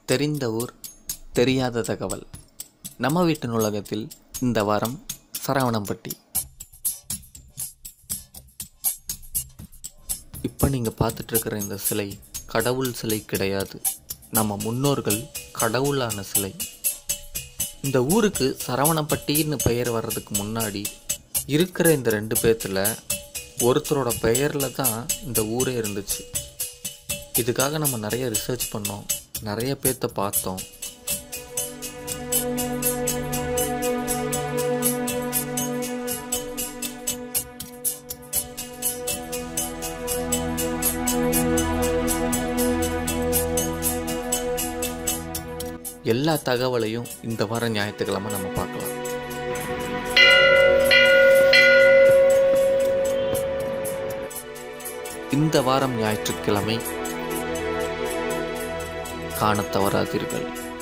தெரிந்த ஊர் தெரியாத தகவல் நம்ம வீட்டு நூலகத்தில் இந்த வாரம் சரவணம்பட்டி இப்போ நீங்கள் பார்த்துட்ருக்கிற இந்த சிலை கடவுள் சிலை கிடையாது நம்ம முன்னோர்கள் கடவுளான சிலை இந்த ஊருக்கு சரவணப்பட்டின்னு பெயர் வர்றதுக்கு முன்னாடி இருக்கிற இந்த ரெண்டு பேர்த்தில் ஒருத்தரோட பெயரில் தான் இந்த ஊரே இருந்துச்சு இதுக்காக நம்ம நிறைய ரிசர்ச் பண்ணோம் நிறைய பேர்த்த பார்த்தோம் எல்லா தகவலையும் இந்த வாரம் ஞாயிற்றுக்கிழமை நம்ம பார்க்கலாம் இந்த வாரம் ஞாயிற்றுக்கிழமை காணத் தவறாதீர்கள்